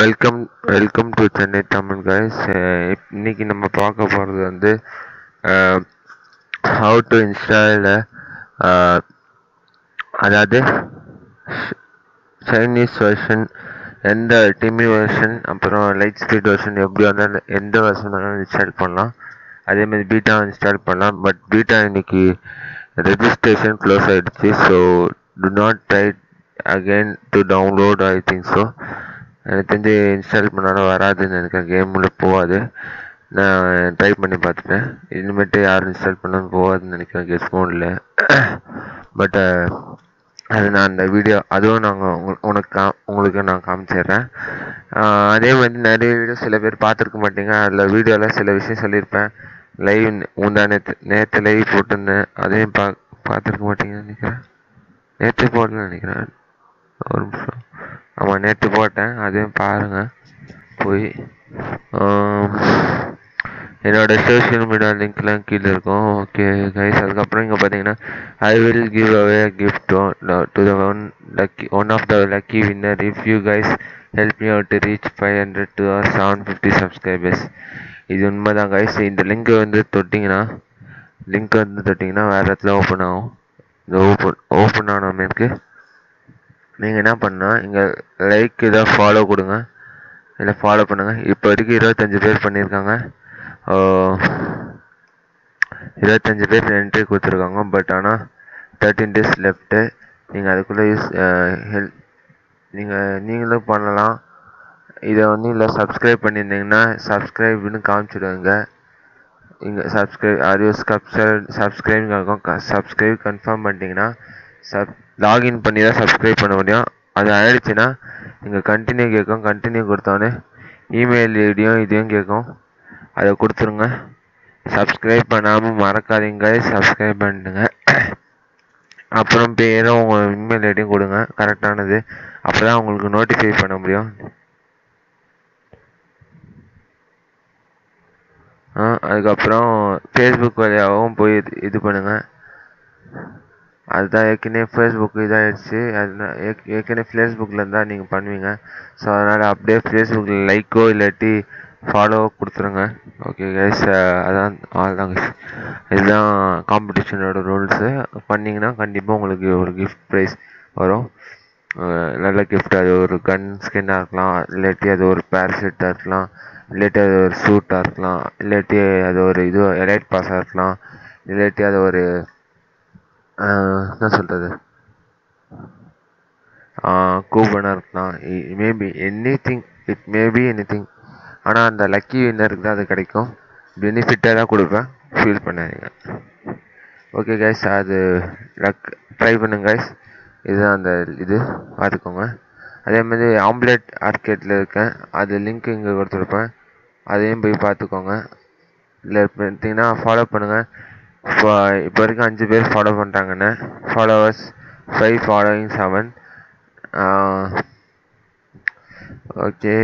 Welcome welcome to Chennai Tamil guys இன்னைக்கு நம்ம பார்க்க போகிறது வந்து ஹவு டு இன்ஸ்டால் அதாவது சைனீஸ் வெர்ஷன் எந்த டிமி வெர்ஷன் அப்புறம் லைட் ஸ்பீட் வெர்ஷன் எப்படி வந்தாலும் எந்த வெர்ஷன் வேணாலும் இன்ஸ்டால் பண்ணலாம் அதே மாதிரி பீட்டா இன்ஸ்டால் பண்ணலாம் பட் பீட்டா இன்னைக்கு ரெஜிஸ்ட்ரேஷன் க்ளோஸ் ஆகிடுச்சு so do not try again to download I think so எனக்கு தெரிஞ்சு இன்ஸ்டால் பண்ணாலும் வராதுன்னு நினைக்கிறேன் கேமில் போகாது நான் ட்ரை பண்ணி பார்த்துட்டேன் இனிமேட்டு யாரும் இன்ஸ்டால் பண்ணாலும் போகாதுன்னு நினைக்கிறேன் கெஸ் ஃபோனில் பட் அது நான் அந்த வீடியோ அதுவும் நாங்கள் உங்களுக்கு உனக்கு கா உங்களுக்கு நான் காமிச்சிடுறேன் அதே மாதிரி நிறைய வீடியோ சில பேர் பார்த்துருக்க மாட்டீங்க அதில் வீடியோவில் சில விஷயம் சொல்லியிருப்பேன் லைவ் முந்தா நேற்று நேற்று லைவ் போட்டிருந்தேன் அதையும் பா பார்த்துருக்க மாட்டீங்கன்னு நினைக்கிறேன் நேற்று போடலன்னு நினைக்கிறேன் ஒரு நிமிஷம் ஆமாம் நேற்று போட்டேன் அதையும் பாருங்கள் போய் என்னோடய சோஷியல் மீடியா லிங்க்லாம் கீழே இருக்கும் ஓகே கைஸ் அதுக்கப்புறம் இங்கே பார்த்தீங்கன்னா I will give away gift to the one lucky one of the lucky winner if you guys help me out to reach five hundred to or seven fifty subscribers இது உண்மை தான் guys இந்த லிங்க்கை வந்து தொட்டிங்கன்னா link வந்து தொட்டிங்கன்னா வேறு இடத்துல open ஆகும் இந்த ஓப்பன் ஓப்பன் ஆனவனுக்கு நீங்கள் என்ன பண்ணால் இங்கே லைக் இதை ஃபாலோ கொடுங்க இல்லை ஃபாலோ பண்ணுங்கள் இப்போ வரைக்கும் இருபத்தஞ்சி பேர் பண்ணியிருக்காங்க இருபத்தஞ்சி பேர் என்ட்ரி கொடுத்துருக்காங்க பட் ஆனால் தேர்ட்டின் டேஸ் லெஃப்ட்டு நீங்கள் அதுக்குள்ளே யூஸ் ஹெல்ப் நீங்கள் நீங்களும் பண்ணலாம் இதை வந்து இல்லை சப்ஸ்கிரைப் பண்ணியிருந்தீங்கன்னா சப்ஸ்கிரைப்னு காமிச்சிடுவாங்க இங்கே subscribe or you subscribe subscribe இருக்கும் சப்ஸ்கிரைப் கன்ஃபார்ம் பண்ணிட்டீங்கன்னா சப் லாகின் பண்ணி தான் சப்ஸ்கிரைப் பண்ண முடியும் அது ஆயிடுச்சுன்னா இங்கே கண்டினியூ கேட்கும் கண்டினியூ கொடுத்தோன்னே இமெயில் ஐடியும் இதையும் கேட்கும் அதை கொடுத்துருங்க சப்ஸ்கிரைப் பண்ணாமல் மறக்காதீங்க சப்ஸ்கிரைப் பண்ணிடுங்க அப்புறம் பேரும் உங்கள் இமெயில் ஐடியும் கொடுங்க கரெக்டானது அப்போ தான் உங்களுக்கு நோட்டிஃபை பண்ண முடியும் அதுக்கப்புறம் ஃபேஸ்புக் வழியாகவும் போய் இது பண்ணுங்கள் அதுதான் ஏற்கனவே ஃபேஸ்புக் இதாகிடுச்சு அது ஏற்கனவே ஃபேஸ்புக்கில் இருந்தால் நீங்கள் பண்ணுவீங்க ஸோ அதனால் அப்படியே ஃபேஸ்புக்கில் லைக்கோ இல்லாட்டி ஃபாலோவோ கொடுத்துருங்க ஓகே கைஸ் அதான் அதான் கைஸ் இதுதான் காம்படிஷனோட ரூல்ஸு பண்ணிங்கன்னா கண்டிப்பாக உங்களுக்கு ஒரு கிஃப்ட் ப்ரைஸ் வரும் நல்ல கிஃப்ட் அது ஒரு கன் ஸ்கின்னாக இருக்கலாம் இல்லாட்டி அது ஒரு பேரசெட்டாக இருக்கலாம் இல்லாட்டி அது ஒரு சூட்டாக இருக்கலாம் இல்லாட்டி அது ஒரு இது எலைட் பாஸாக இருக்கலாம் இல்லாட்டி அது ஒரு என்ன சொல்கிறது கூப்பனாக இருக்கலாம் maybe anything it maybe anything ஆனால் அந்த லக்கி வின்னருக்கு தான் அது கிடைக்கும் பெனிஃபிட்டாக தான் கொடுப்பேன் ஃபீல் பண்ணாதீங்க ஓகே கைஸ் அது லக் ட்ரை பண்ணுங்க கைஸ் இதுதான் அந்த இது பார்த்துக்கோங்க அதே மாதிரி ஆம்லேட் ஆர்கேட்டில் இருக்கேன் அது லிங்க் இங்கே கொடுத்துருப்பேன் அதையும் போய் பார்த்துக்கோங்க இல்லை பார்த்தீங்கன்னா ஃபாலோ பண்ணுங்கள் இப்போ இப்போ வரைக்கும் அஞ்சு பேர் ஃபாலோ பண்ணுறாங்கண்ணே followers five following seven okay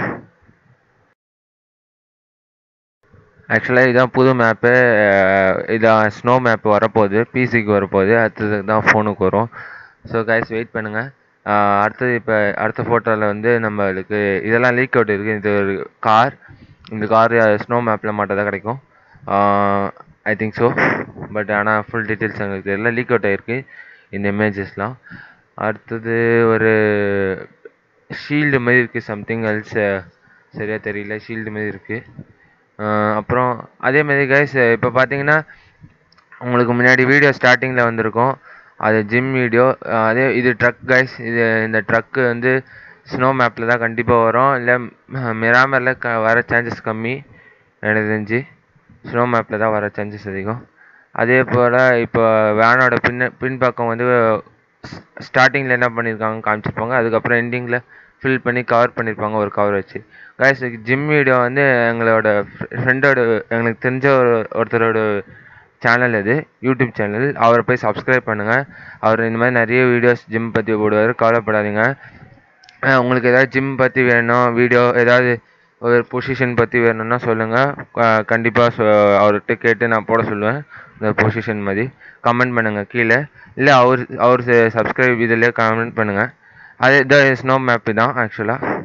ஆக்சுவலாக இதான் புது மேப்பு இதான் ஸ்னோ மேப்பு வரப்போகுது பிசிக்கு வரப்போகுது அடுத்தது தான் ஃபோனுக்கு வரும் ஸோ கைஸ் வெயிட் பண்ணுங்கள் அடுத்தது இப்போ அடுத்த ஃபோட்டோவில் வந்து நம்மளுக்கு இதெல்லாம் லீக் அவுட் இருக்குது இது ஒரு கார் இந்த கார் ஸ்னோ மேப்பில் மட்டும் தான் கிடைக்கும் ஐ திங்க் ஸோ பட் ஆனால் ஃபுல் டீட்டெயில்ஸ் எங்களுக்கு தெரியல லீக் அவுட் ஆகிருக்கு இந்த இமேஜஸ்லாம் அடுத்தது ஒரு ஷீல்டு மாதிரி இருக்குது சம்திங் எல்ஸ் சரியாக தெரியல ஷீல்டு மாதிரி இருக்குது அப்புறம் அதே மாதிரி கைஸ் இப்போ பார்த்தீங்கன்னா உங்களுக்கு முன்னாடி வீடியோ ஸ்டார்டிங்கில் வந்திருக்கும் அது ஜிம் வீடியோ அதே இது ட்ரக் கைஸ் இது இந்த ட்ரக்கு வந்து ஸ்னோ மேப்பில் தான் கண்டிப்பாக வரும் இல்லை மிராமரில் க வர சான்சஸ் கம்மி எனக்கு தெரிஞ்சு ஸ்னோ மேப்பில் தான் வர சான்சஸ் அதிகம் அதே போல் இப்போ வேனோட பின்ன பின்பக்கம் வந்து ஸ்டார்டிங்கில் என்ன பண்ணியிருக்காங்க காமிச்சிருப்பாங்க அதுக்கப்புறம் எண்டிங்கில் ஃபில் பண்ணி கவர் பண்ணியிருப்பாங்க ஒரு கவர் வச்சு கைஸ் ஜிம் வீடியோ வந்து எங்களோட ஃப்ரெண்டோட எங்களுக்கு தெரிஞ்ச ஒரு ஒருத்தரோட சேனல் இது யூடியூப் சேனல் அவரை போய் சப்ஸ்கிரைப் பண்ணுங்கள் அவர் இந்த மாதிரி நிறைய வீடியோஸ் ஜிம் பற்றி போடுவார் கவலைப்படாதீங்க உங்களுக்கு ஏதாவது ஜிம் பற்றி வேணும் வீடியோ ஏதாவது ஒரு பொசிஷன் பற்றி வேணும்னா சொல்லுங்கள் கண்டிப்பாக சொ அவர்கிட்ட கேட்டு நான் போட சொல்லுவேன் இந்த பொசிஷன் மாதிரி கமெண்ட் பண்ணுங்கள் கீழே இல்லை அவர் அவர் சப்ஸ்கிரைப் இதில் கமெண்ட் பண்ணுங்கள் அது இந்த ஸ்னோ மேப்பு தான் ஆக்சுவலாக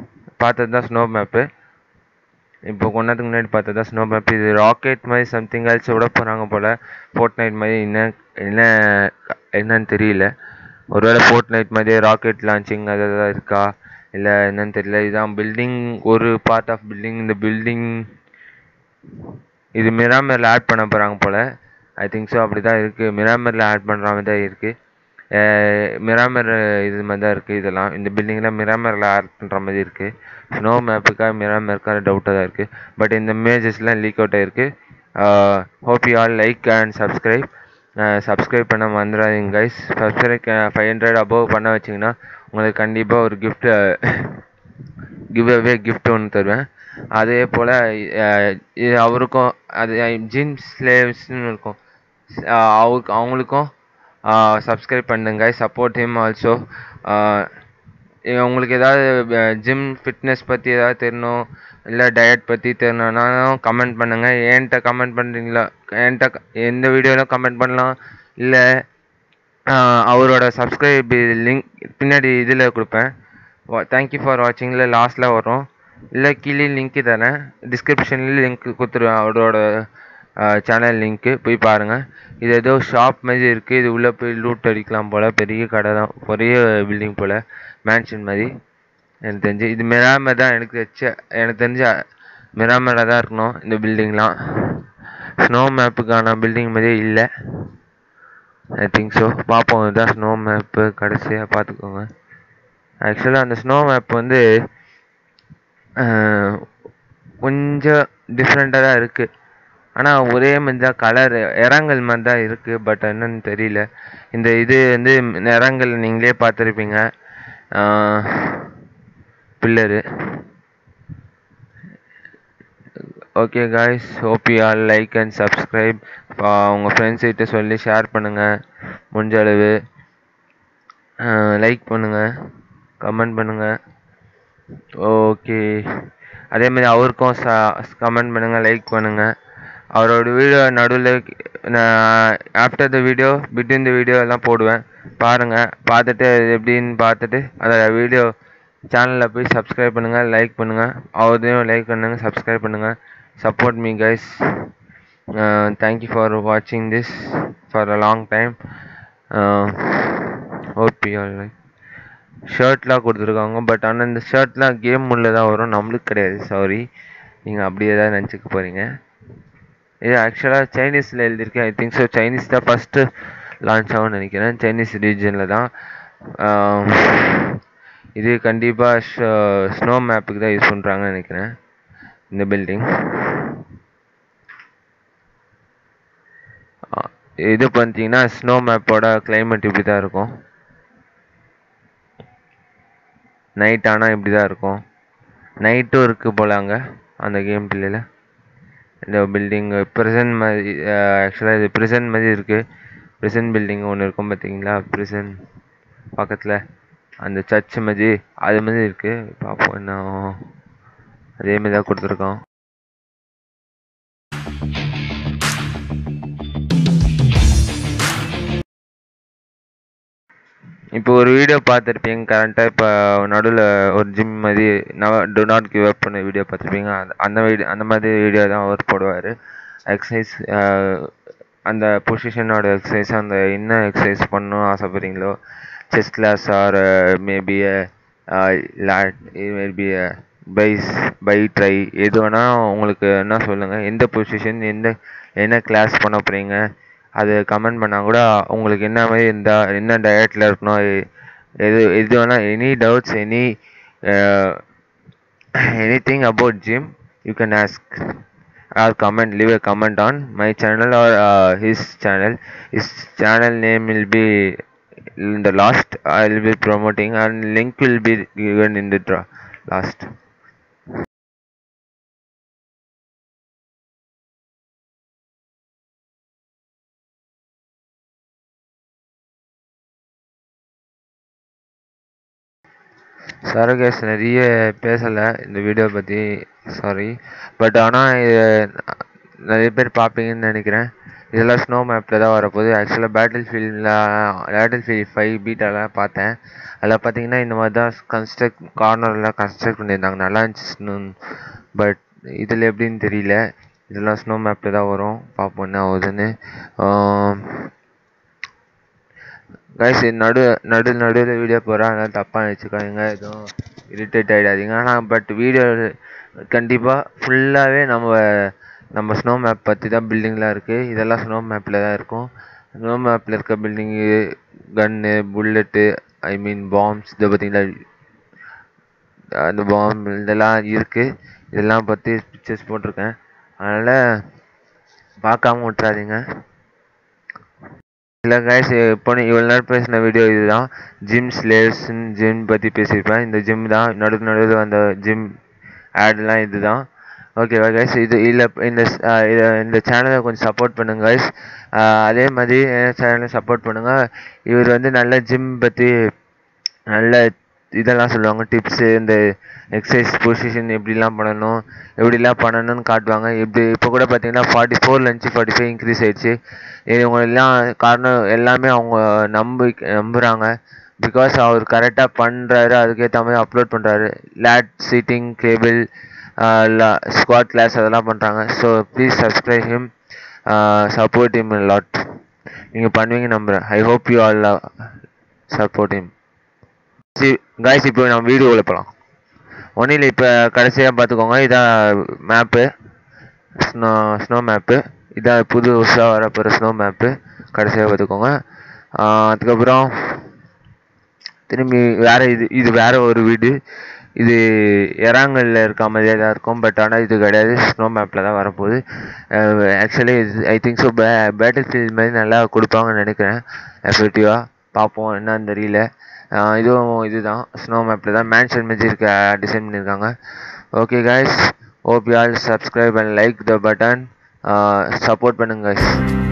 பார்த்தது தான் ஸ்னோ மேப்பு இப்போ கொஞ்ச நேரத்துக்கு முன்னாடி பார்த்தது தான் ஸ்னோ மேப் இது ராக்கெட் மாதிரி சம்திங் ஆல்ஸ் விட போகிறாங்க போல் ஃபோர்ட் நைட் மாதிரி என்ன என்ன என்னன்னு தெரியல ஒருவேளை ஃபோர்ட் நைட் மாதிரியே ராக்கெட் லான்ச்சிங் அது எதாவது இருக்கா இல்லை என்னன்னு தெரியல இதுதான் பில்டிங் ஒரு பார்ட் ஆஃப் பில்டிங் இந்த பில்டிங் இது மிராமரில் ஆட் பண்ண போகிறாங்க போல் ஐ திங்க் ஸோ அப்படி தான் இருக்குது மிராமரில் ஆட் பண்ணுற மாதிரி தான் இருக்குது மிராமர் இது மாதிரி தான் இருக்குது இதெல்லாம் இந்த பில்டிங்கில் மிராமரில் ஆட் பண்ணுற மாதிரி இருக்குது ஸ்னோ மேப்புக்காக மிராமருக்காக டவுட்டாக தான் இருக்குது பட் இந்த இமேஜஸ்லாம் லீக் அவுட் ஆகிருக்கு hope you all like and subscribe subscribe பண்ண மறந்துடாதீங்க guys subscribe five hundred above பண்ண வச்சிங்கன்னா உங்களுக்கு கண்டிப்பாக ஒரு gift கிவ் அவே gift ஒன்று தருவேன் அதே போல் இது அவருக்கும் அது ஜிம் ஸ்லேவ்ஸ்னு இருக்கும் அஹ் அவருக்கு அவங்களுக்கும் சப்ஸ்கிரைப் பண்ணுங்க சப்போர்ட் ஹிம் ஆல்சோ உங்களுக்கு ஏதாவது ஜிம் ஃபிட்னஸ் பற்றி ஏதாவது தெரியணும் இல்லை டயட் பற்றி தெரியணுன்னாலும் கமெண்ட் பண்ணுங்கள் என்கிட்ட கமெண்ட் பண்ணுறீங்களா என்கிட்ட க- எந்த வீடியோவில் கமெண்ட் பண்ணலாம் இல்லை அவரோட சப்ஸ்கிரைப் லிங்க் பின்னாடி இதில் கொடுப்பேன் தேங்க்யூ ஃபார் வாட்சிங்கில் லாஸ்ட்டில் வரும் இல்லை கீழே லிங்க்கு தரேன் டிஸ்கிரிப்ஷன்லேயும் லிங்க் கொடுத்துருவேன் அவரோட சேனல் லிங்க்கு போய் பாருங்கள் இது ஏதோ ஷாப் மாதிரி இருக்குது இது உள்ளே போய் லூட் அடிக்கலாம் போல் பெரிய கடை தான் பெரிய பில்டிங் போல் மேன்ஷன் மாதிரி எனக்கு தெரிஞ்சு இது மிராமர் தான் எனக்கு வச்ச எனக்கு தெரிஞ்ச மிராமரில் தான் இருக்கணும் இந்த பில்டிங்லாம் ஸ்னோ மேப்புக்கான பில்டிங் மாதிரியே இல்லை ஐ திங்க் ஸோ பார்ப்போம் இதுதான் ஸ்னோ மேப்பு கடைசியாக பார்த்துக்கோங்க ஆக்சுவலாக அந்த ஸ்னோ மேப் வந்து அஹ், கொஞ்சம் டிஃப்ரெண்ட்டாக தான் இருக்குது ஆனால் ஒரே மாதிரி தான் கலர் இறங்கல் மாதிரி தான் இருக்குது பட் என்னன்னு தெரியல இந்த இது வந்து இறங்கல் நீங்களே பார்த்துருப்பீங்க pillar okay guys hope you all like and subscribe உங்கள் ஃப்ரெண்ட்ஸ் கிட்ட சொல்லி ஷேர் பண்ணுங்கள் முடிஞ்ச அளவு லைக் பண்ணுங்கள் கமெண்ட் பண்ணுங்கள் ஓகே அதே மாதிரி அவருக்கும் ச கமெண்ட் பண்ணுங்கள் லைக் பண்ணுங்கள் அவரோட வீடியோ நடுவில் நான் after the video between the video எல்லாம் போடுவேன் பாருங்கள் பார்த்துட்டு அது எப்படின்னு பார்த்துட்டு அந்த வீடியோ சேனலில் போய் சப்ஸ்கிரைப் பண்ணுங்கள் லைக் பண்ணுங்கள் அவரையும் லைக் பண்ணுங்கள் சப்ஸ்கிரைப் பண்ணுங்கள் support me guys thank you for வாட்சிங் this for a long time OP like ஷர்ட்லாம் கொடுத்துருக்காங்க பட் ஆனால் இந்த ஷர்ட்லாம் கேம் உள்ள தான் வரும் நம்மளுக்கு கிடையாது சாரி நீங்கள் அப்படியே தான் நினச்சிக்க போகிறீங்க இது ஆக்சுவலாக சைனீஸில் எழுதியிருக்கேன் ஐ திங்க் ஸோ சைனீஸ் தான் ஃபஸ்ட்டு லான்ச் ஆகும்னு நினைக்கிறேன் சைனீஸ் ரீஜனில் தான் ஆம், இது கண்டிப்பாக ஸ்னோ மேப்புக்கு தான் யூஸ் பண்ணுறாங்கன்னு நினைக்கிறேன் இந்த பில்டிங் இது பார்த்தீங்கன்னா ஸ்னோ மேப்போட climate இப்படி தான் இருக்கும் நைட் ஆனால் இப்படி தான் இருக்கும் நைட்டும் இருக்குது போல அங்கே அந்த கேம் பிள்ளையில் இந்த பில்டிங் ப்ரிசன் மாதிரி ஆக்சுவலாக இது ப்ரிசன் மாதிரி இருக்குது ப்ரிசன் பில்டிங் ஒன்று இருக்கும் பார்த்தீங்களா ப்ரிசன் பக்கத்தில் அந்த சர்ச் மாதிரி அது மாதிரி இருக்குது பார்ப்போம் என்ன ஆகும். அதே மாதிரி தான் கொடுத்துருக்கோம் இப்போ ஒரு வீடியோ பார்த்துருப்பீங்க கரண்ட்டாக இப்போ நடுவில் ஒரு ஜிம் மாதிரி நவ டு நாட் கிவ் அப் பண்ண வீடியோ பார்த்துருப்பீங்க அந்த அந்த வீடியோ அந்த மாதிரி வீடியோ தான் அவர் போடுவார் எக்ஸசைஸ் அந்த பொசிஷனோட எக்ஸசைஸ் அந்த என்ன எக்ஸசைஸ் பண்ணணும் ஆசைப்படுறீங்களோ chest class or maybe lat maybe bis bi tri எது வேணால் உங்களுக்கு என்ன சொல்லுங்கள் எந்த பொசிஷன் எந்த என்ன கிளாஸ் பண்ண போகிறீங்க அது கமெண்ட் பண்ணால் கூட உங்களுக்கு என்ன மாதிரி இருந்தால் என்ன டயட்டில் இருக்கணும் எ- எது எது வேணால் any doubts any anything about gym you can ask or comment leave a comment on my channel or uh, his channel his channel name will be in the last i will be promoting and link will be given in the dra- last sorry guys நிறைய பேசலை இந்த video பற்றி sorry but ஆனால் இது நிறைய பேர் பார்ப்பீங்கன்னு நினைக்கிறேன் இதெல்லாம் ஸ்னோ மேப்பில் தான் வரப்போகுது ஆக்சுவலாக பேட்டில் ஃபீல்டில் பேட்டில் ஃபீல்ட் ஃபைவ் பீட்டெல்லாம் பார்த்தேன் அதில் பார்த்தீங்கன்னா இந்த மாதிரி தான் கன்ஸ்ட்ரக்ட் கார்னர்லாம் கன்ஸ்ட்ரக்ட் பண்ணியிருந்தாங்க நல்லா இருந்துச்சு பட் இதில் எப்படின்னு தெரியல இதெல்லாம் ஸ்னோ மேப்பில் தான் வரும் பார்ப்போம் என்ன ஆகுதுன்னு கைஸ் நடு நடு நடுவில் வீடியோ போகிறேன் அதனால் தப்பாக நினச்சிக்காதீங்க எதுவும் இரிட்டேட் ஆகிடாதீங்க ஆனால் பட் வீடியோ கண்டிப்பாக ஃபுல்லாகவே நம்ம நம்ம ஸ்னோ மேப் பற்றி தான் பில்டிங்லாம் இருக்குது இதெல்லாம் ஸ்னோ மேப்பில் தான் இருக்கும் ஸ்னோ மேப்பில் இருக்க building gun bullet I mean bombs இதை பார்த்தீங்களா அந்த பாம் இதெல்லாம் இருக்குது இதெல்லாம் பற்றி பிக்சர்ஸ் போட்டிருக்கேன் அதனால் பார்க்காம விட்றாதீங்க இல்லை கைஸ் இப்போ இவ்வளோ நேரம் பேசின வீடியோ இதுதான் ஜிம் ஸ்லேர்ஸ்ன்னு ஜிம் பற்றி பேசியிருப்பேன் இந்த ஜிம் தான் நடுவு நடுவில் அந்த ஜிம் ஆட்லாம் இது தான் ஓகேவா கைஸ் இது இல்லை இந்த இதை இந்த சேனலை கொஞ்சம் சப்போர்ட் பண்ணுங்க கைஸ் அதே மாதிரி சேனலை சப்போர்ட் பண்ணுங்கள் இவர் வந்து நல்ல ஜிம் பற்றி நல்ல இதெல்லாம் சொல்லுவாங்க டிப்ஸு இந்த எக்ஸசைஸ் பொசிஷன் எப்படிலாம் பண்ணணும் எப்படிலாம் பண்ணணும்னு காட்டுவாங்க எப்படி இப்போ கூட பார்த்தீங்கன்னா forty four lunch forty five increase ஆயிடுச்சு இவங்க எல்லாம் காரணம் எல்லாமே அவங்க நம்பி நம்புகிறாங்க பிகாஸ் அவர் கரெக்டாக பண்ணுறாரு அதுக்கேற்ற மாதிரி அப்லோட் பண்ணுறாரு lat seating cable squat class அதெல்லாம் பண்ணுறாங்க so please subscribe him support him lot நீங்கள் பண்ணுவீங்க நம்புகிறேன் I hope you all support him guys இப்போ நம்ம வீடியோவில் போகலாம் ஒன்றில் இப்போ கடைசியாக பார்த்துக்கோங்க இதான் மேப்பு ஸ்னோ ஸ்னோ மேப்பு இதான் புதுசாக வரப்போகிற ஸ்னோ மேப்பு கடைசியாக பார்த்துக்கோங்க அதுக்கப்புறம் திரும்பி வேறு இது இது வேறு ஒரு வீடு இது எறாங்கல்ல இருக்க மாதிரியே தான் இருக்கும் பட் ஆனால் இது கிடையாது ஸ்னோ மேப்பில் தான் வரப்போகுது ஆக்சுவலி ஐ திங்க் ஸோ பே பேட்டில் ஃபீல்ட் மாதிரி நல்லா கொடுப்பாங்கன்னு நினைக்கிறேன் எஃபெக்டிவாக பார்ப்போம் என்னன்னு தெரியல இதுவும் இதுதான் ஸ்னோ மேப்பில் தான் மேன்ஷன் மாதிரி இருக்க டிசைன் பண்ணியிருக்காங்க okay guys hope you all subscribe and like the button support பண்ணுங்க கைஸ்